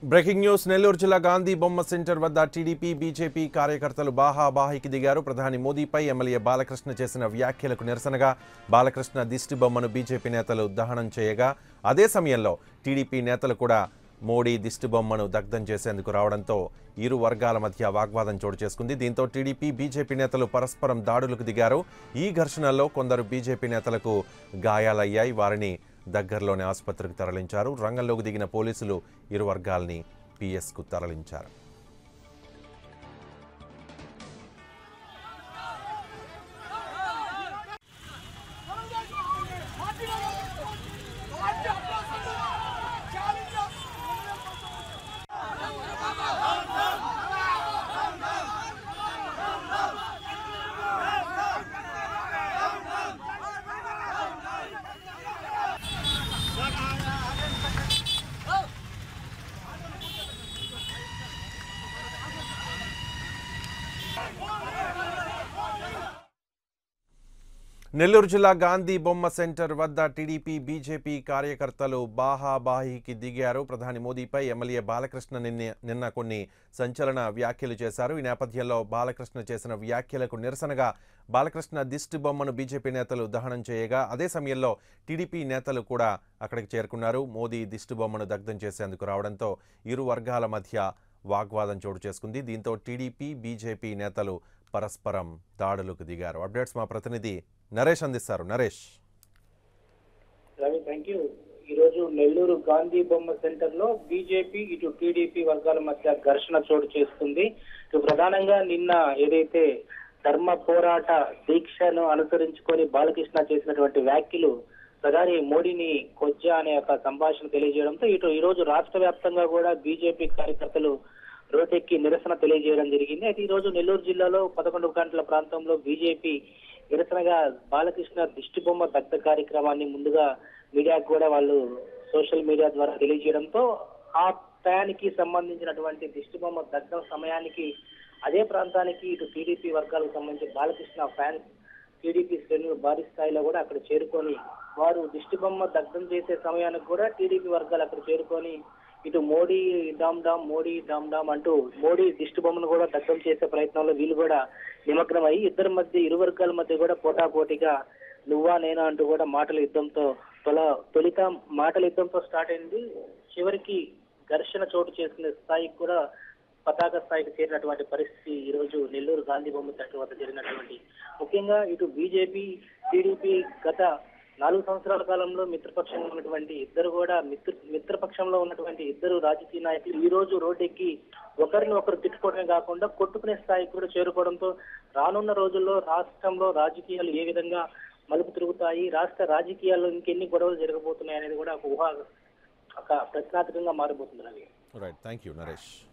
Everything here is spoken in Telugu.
బ్రేకింగ్ న్యూస్ నెల్లూరు జిల్లా గాంధీ బొమ్మ సెంటర్ వద్ద టీడీపీ బీజేపీ కార్యకర్తలు బాహాబాహికి దిగారు ప్రధాని మోదీపై ఎమ్మెల్యే బాలకృష్ణ చేసిన వ్యాఖ్యలకు నిరసనగా బాలకృష్ణ దిష్టి బొమ్మను బీజేపీ నేతలు దహనం చేయగా అదే సమయంలో టీడీపీ నేతలు కూడా మోడీ దిష్టి బొమ్మను దగ్ధం చేసేందుకు రావడంతో ఇరు వర్గాల మధ్య వాగ్వాదం చోటు చేసుకుంది దీంతో టీడీపీ బీజేపీ నేతలు పరస్పరం దాడులకు దిగారు ఈ ఘర్షణలో కొందరు బీజేపీ నేతలకు గాయాలయ్యాయి వారిని దగ్గరలోని ఆసుపత్రికి తరలించారు రంగంలోకి దిగిన పోలీసులు ఇరు వర్గాల్ని పిఎస్కు తరలించారు నెల్లూరు జిల్లా గాంధీ బొమ్మ సెంటర్ వద్ద టీడీపీ బీజేపీ కార్యకర్తలు బాహాబాహికి దిగారు ప్రధాని మోదీపై ఎమ్మెల్యే బాలకృష్ణ నిన్న నిన్న కొన్ని సంచలన వ్యాఖ్యలు చేశారు ఈ నేపథ్యంలో బాలకృష్ణ చేసిన వ్యాఖ్యలకు నిరసనగా బాలకృష్ణ దిష్టి బొమ్మను బీజేపీ నేతలు దహనం చేయగా అదే సమయంలో టీడీపీ నేతలు కూడా అక్కడికి చేరుకున్నారు మోదీ దిష్టి బొమ్మను దగ్ధం చేసేందుకు రావడంతో ఇరు వర్గాల మధ్య వాగ్వాదం చోటు చేసుకుంది దీంతో టీడీపీ బీజేపీ నేతలు పరస్పరం దాడులకు దిగారు అప్డేట్స్ మా ప్రతినిధి నరేష్ అందిస్తారు నరేష్ రవి థ్యాంక్ యూ ఈరోజు నెల్లూరు గాంధీ బొమ్మ సెంటర్ లో బీజేపీ ఇటు టీడీపీ వర్గాల మధ్య ఘర్షణ చోటు చేస్తుంది ఇటు ప్రధానంగా నిన్న ఏదైతే ధర్మ పోరాట దీక్షను అనుసరించుకొని బాలకృష్ణ చేసినటువంటి వ్యాఖ్యలు ప్రధాని మోడీని కొజ్జా అనే ఒక సంభాషణ తెలియజేయడంతో ఇటు ఈ రోజు రాష్ట్ర వ్యాప్తంగా కూడా బీజేపీ కార్యకర్తలు రోడ్డెక్కి నిరసన తెలియజేయడం జరిగింది అయితే ఈ రోజు నెల్లూరు జిల్లాలో పదకొండు గంటల ప్రాంతంలో బీజేపీ నిరసనగా బాలకృష్ణ దిష్టి బొమ్మ దగ్ధ కార్యక్రమాన్ని ముందుగా మీడియాకు కూడా వాళ్ళు సోషల్ మీడియా ద్వారా తెలియజేయడంతో ఆ టయానికి సంబంధించినటువంటి దిష్టి బొమ్మ దగ్ధం సమయానికి అదే ప్రాంతానికి ఇటు టీడీపీ వర్గాలకు సంబంధించి బాలకృష్ణ ఫ్యాన్స్ టీడీపీ శ్రేణులు భారీ స్థాయిలో కూడా అక్కడ చేరుకొని వారు దిష్టి బొమ్మ దగ్ధం చేసే సమయానికి కూడా టీడీపీ వర్గాలు అక్కడ చేరుకొని ఇటు మోడీ డామ్ డామ్ మోడీ డామ్ డామ్ అంటూ మోడీ దిష్టి బొమ్మను కూడా దగ్ధం చేసే ప్రయత్నంలో వీళ్ళు కూడా నిమగ్నమై ఇద్దరి మధ్య ఇరు వర్గాల మధ్య కూడా పోటాపోటీగా నువ్వా నేనా అంటూ కూడా మాటల యుద్ధంతో తొల తొలిత మాటల యుద్ధంతో స్టార్ట్ అయింది చివరికి ఘర్షణ చోటు చేసుకునే స్థాయికి కూడా పతాక స్థాయికి చేరినటువంటి పరిస్థితి ఈ రోజు నెల్లూరు గాంధీ బొమ్మ సెంటర్ వద్ద జరిగినటువంటి ముఖ్యంగా ఇటు బీజేపీ టీడీపీ గత నాలుగు సంవత్సరాల కాలంలో మిత్రపక్షంలో ఉన్నటువంటి ఇద్దరు కూడా మిత్ర మిత్రపక్షంలో ఉన్నటువంటి ఇద్దరు రాజకీయ నాయకులు ఈ రోజు రోడ్డెక్కి ఒకరిని ఒకరు తిట్టుకోవడమే కాకుండా కొట్టుకునే స్థాయికి కూడా చేరుకోవడంతో రానున్న రోజుల్లో రాష్ట్రంలో రాజకీయాలు ఏ విధంగా మలుపు తిరుగుతాయి రాష్ట్ర రాజకీయాల్లో ఇంకెన్ని గొడవలు జరగబోతున్నాయి అనేది కూడా ఒక ఊహా ఒక ప్రశ్నార్థకంగా మారిపోతుంది Ravi right thank you Naresh